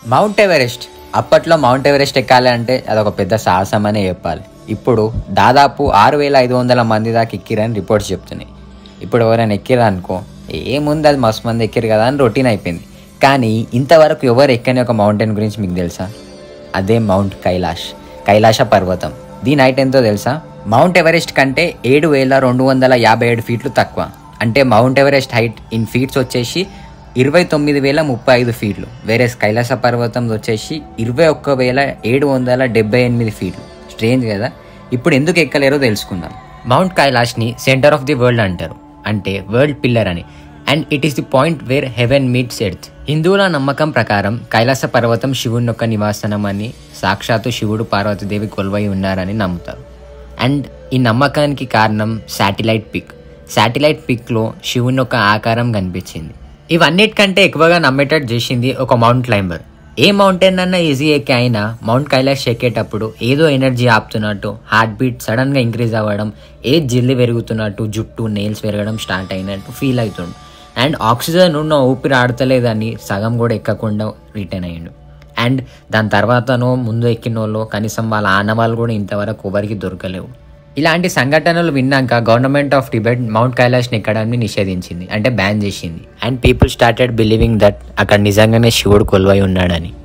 mount Everest అప్పట్లో mount Everest ఎక్కాలి అంటే అదొక పెద్ద సాహసం అనే చెప్పాలి ఇప్పుడు దాదాపు ఆరు వేల ఐదు వందల మంది దాకా ఎక్కిరని రిపోర్ట్స్ చెప్తున్నాయి ఇప్పుడు ఎవరైనా ఎక్కిరా అనుకో ఏముంది అది మస్తు మంది ఎక్కిరు కదా అని రొటీన్ అయిపోయింది కానీ ఇంతవరకు ఎవరు ఎక్కని ఒక మౌంటైన్ గురించి మీకు తెలుసా అదే మౌంట్ కైలాష్ కైలాస పర్వతం దీని హైట్ ఎంతో తెలుసా మౌంట్ ఎవరెస్ట్ కంటే ఏడు వేల రెండు వందల యాభై ఏడు ఫీట్లు తక్కువ అంటే mount Everest height in feet వచ్చేసి ఇరవై తొమ్మిది వేల ముప్పై ఐదు ఫీట్లు వేరే కైలాస పర్వతం వచ్చేసి ఇరవై ఒక్క వేల ఏడు వందల డెబ్బై ఎనిమిది ఫీట్లు స్ట్రేంజ్ కదా ఇప్పుడు ఎందుకు ఎక్కలేరో తెలుసుకుందాం మౌంట్ కైలాష్ని సెంటర్ ఆఫ్ ది వరల్డ్ అంటారు అంటే వరల్డ్ పిల్లర్ అని and it is the point where heaven meets earth హిందువుల నమ్మకం ప్రకారం కైలాస పర్వతం శివుని యొక్క నివాసనం అని సాక్షాత్తు శివుడు పార్వతీదేవి కొలువై ఉన్నారని నమ్ముతారు అండ్ ఈ నమ్మకానికి కారణం శాటిలైట్ పిక్ శాటిలైట్ పిక్లో శివుని యొక్క ఆకారం కనిపించింది ఇవన్నిటికంటే ఎక్కువగా నమ్మేటట్టు చేసింది ఒక మౌంట్ క్లైంబర్ ఏ మౌంటైన్ అన్న ఈజీ ఎక్కి అయినా మౌంట్ కైలాష్ ఎక్కేటప్పుడు ఏదో ఎనర్జీ ఆపుతున్నట్టు హార్ట్ బీట్ సడన్గా ఇంక్రీజ్ అవ్వడం ఏజ్ జిల్లి పెరుగుతున్నట్టు జుట్టు నెయిల్స్ పెరగడం స్టార్ట్ అయినట్టు ఫీల్ అవుతుండు అండ్ ఆక్సిజన్ ఉన్న ఊపిరి ఆడతలేదని సగం కూడా ఎక్కకుండా రిటర్న్ అయ్యిండు అండ్ దాని తర్వాతనో ముందు ఎక్కిన వాళ్ళు కనీసం వాళ్ళ ఆనవాళ్ళు కూడా ఇంతవరకు ఎవరికి దొరకలేవు ఇలాంటి సంఘటనలు విన్నాక గవర్నమెంట్ ఆఫ్ టిబెట్ మౌంట్ కైలాష్ని ఎక్కడాన్ని నిషేధించింది అంటే బ్యాన్ చేసింది and people started believing that అక్కడ నిజంగానే శివుడు కొలువై ఉన్నాడని